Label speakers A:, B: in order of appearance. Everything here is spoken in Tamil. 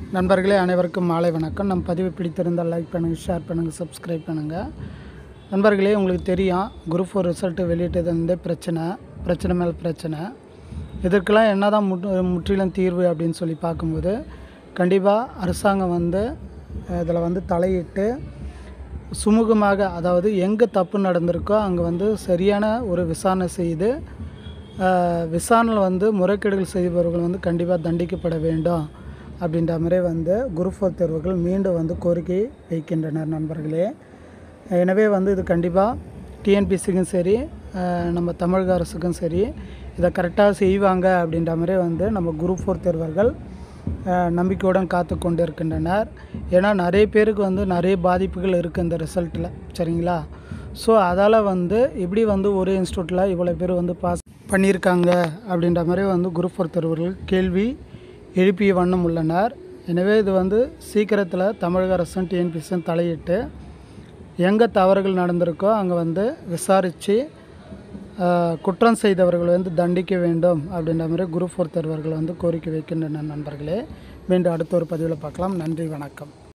A: நண்பர்களே அனைவருக்கும் மாலை வணக்கம் நம் பதிவு பிடித்திருந்தால் லைக் பண்ணுங்கள் ஷேர் பண்ணுங்கள் சப்ஸ்கிரைப் பண்ணுங்கள் நண்பர்களே உங்களுக்கு தெரியும் குரூப் ஃபோர் ரிசல்ட்டு வெளியிட்டது வந்து பிரச்சனை பிரச்சனை மேல் பிரச்சனை இதற்கெல்லாம் என்ன தான் முற்று முற்றிலும் தீர்வு அப்படின்னு சொல்லி பார்க்கும்போது கண்டிப்பாக அரசாங்கம் வந்து இதில் வந்து தலையிட்டு சுமூகமாக அதாவது எங்கே தப்பு நடந்திருக்கோ அங்கே வந்து சரியான ஒரு விசாரணை செய்து ஆஹ், விசாரணையில் வந்து முறைகேடுகள் செய்பவர்கள் வந்து கண்டிப்பாக தண்டிக்கப்பட வேண்டும் அப்படின்ற மாதிரி வந்து குரூப் ஃபோர் தேர்வுகள் மீண்டும் வந்து கோரிக்கை வைக்கின்றனர் நண்பர்களே எனவே வந்து இது கண்டிப்பாக டிஎன்பிசிக்கும் சரி ஆஹ், நம்ம தமிழக அரசுக்கும் சரி இதை கரெக்டாக செய்வாங்க அப்படின்ற மாதிரி வந்து நம்ம குரூப் ஃபோர் தேர்வர்கள் அஹ், நம்பிக்கையுடன் காத்து கொண்டு இருக்கின்றனர் ஏன்னா நிறைய பேருக்கு வந்து நிறைய பாதிப்புகள் இருக்குது இந்த ரிசல்ட்டில் சரிங்களா ஸோ அதால் வந்து எப்படி வந்து ஒரு இன்ஸ்டியூட்டில் இவ்வளோ பேர் வந்து பாஸ் பண்ணியிருக்காங்க அப்படின்ற மாதிரி வந்து குரூப் ஃபோர் தேர்வர்கள் கேள்வி எழுப்பிய வண்ணம் உள்ளனர் எனவே இது வந்து சீக்கிரத்தில் தமிழக அரசும் டிஎன்பிசியும் தலையிட்டு எங்கே தவறுகள் நடந்திருக்கோ அங்கே வந்து விசாரித்து குற்றம் செய்தவர்கள் வந்து தண்டிக்க வேண்டும் அப்படின்ற மாதிரி குரூப் ஃபோர் தேர்வர்கள் வந்து கோரிக்கை வைக்கின்றனர் நண்பர்களே மீண்டும் அடுத்த ஒரு பதிவில் பார்க்கலாம் நன்றி வணக்கம்